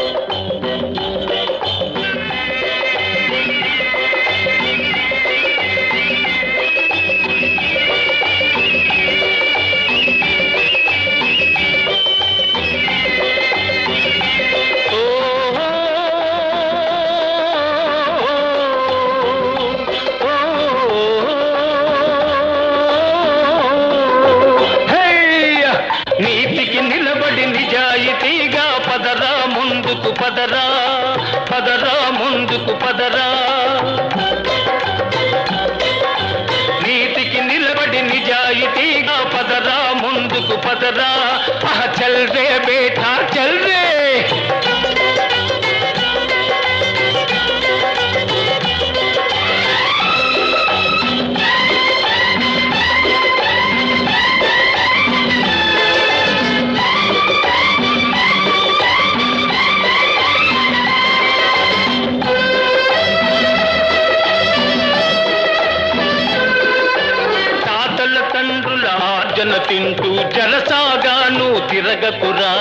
హేయ్య! నీతికి నిలబడి నిజాయితీగా పదరా ముందుకు పదరా పదరా ముందుకు పదరా నీతికి నిలబడి నిజాయితీగా పదరా ముందుకు పదరా ఆహ చల్ రే బేటా చల్ రే తాతల తండ్రుల ఆర్జన తింటూ జలసాగాను తిరగకురా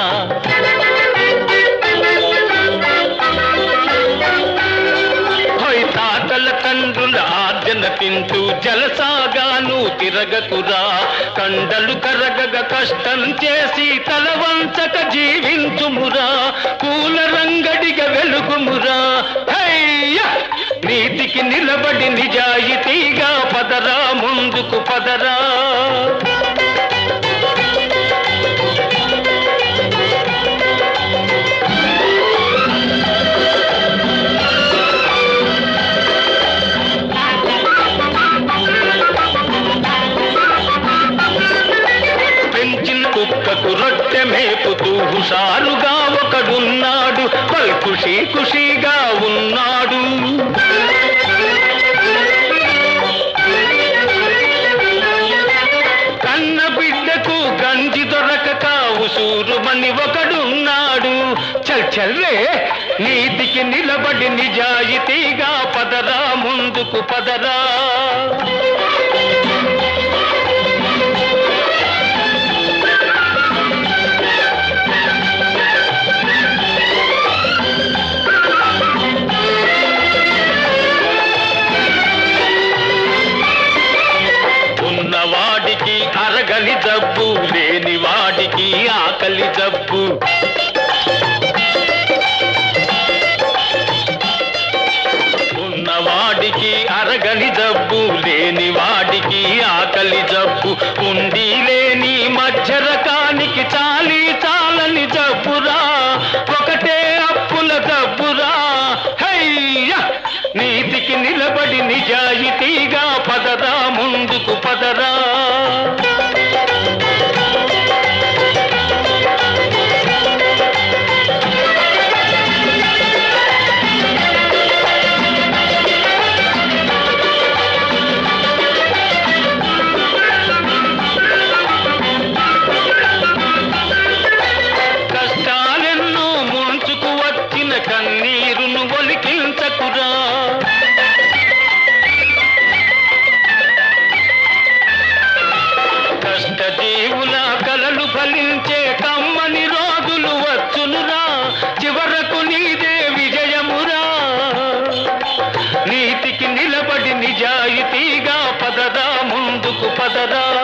హోయ్ తాతల తండ్రుల ఆర్జన తింటూ జలసాగాను తిరగకురా కండలు కరగగ కష్టం చేసి తలవంచక జీవించుమురా పూల రంగడిగా వెలుగుమురా హయ్య! నీతికి నిలబడి నిజాయితీగా పదరా ముందుకు పదరా పెంచిన కుక్కకు రొట్టె మేపుతూ హుషారుగా ఒకడున్నాడు పల్ ఖుషీ ఖుషీగా ఉన్నాడు కన్న బిడ్డకు గంజి దొరకక ఉసూరుమని ఒకడున్నాడు చల్ చల్రే నీతికి నిలబడి నిజాయితీగా పదరా ముందుకు పదరా ఉన్నవాడికి అరగని జబ్బు లేని వాడికి ఆకలి జబ్బు ఉన్నవాడికి అరగని జబ్బు లేని వాడికి ఆకలి జబ్బు ఉండి లేని మధ్య రకానికి చాలి చాలని జబ్బురా ఒకటే అప్పుల జబ్బురా హయ్య నీతికి నిలబడి నిజాయితీగా పదరా ముందుకు పదరా కష్టాలెన్నో ముంచుకు వచ్చిన కన్నీరును ఒలికించకురా కష్టజీవుల కలలు ఫలించే కమ్మని రోజులు వచ్చునురా చివరకు నీదే విజయమురా నీతికి నిలబడి నిజాయితీగా పదరా ముందుకు పదరా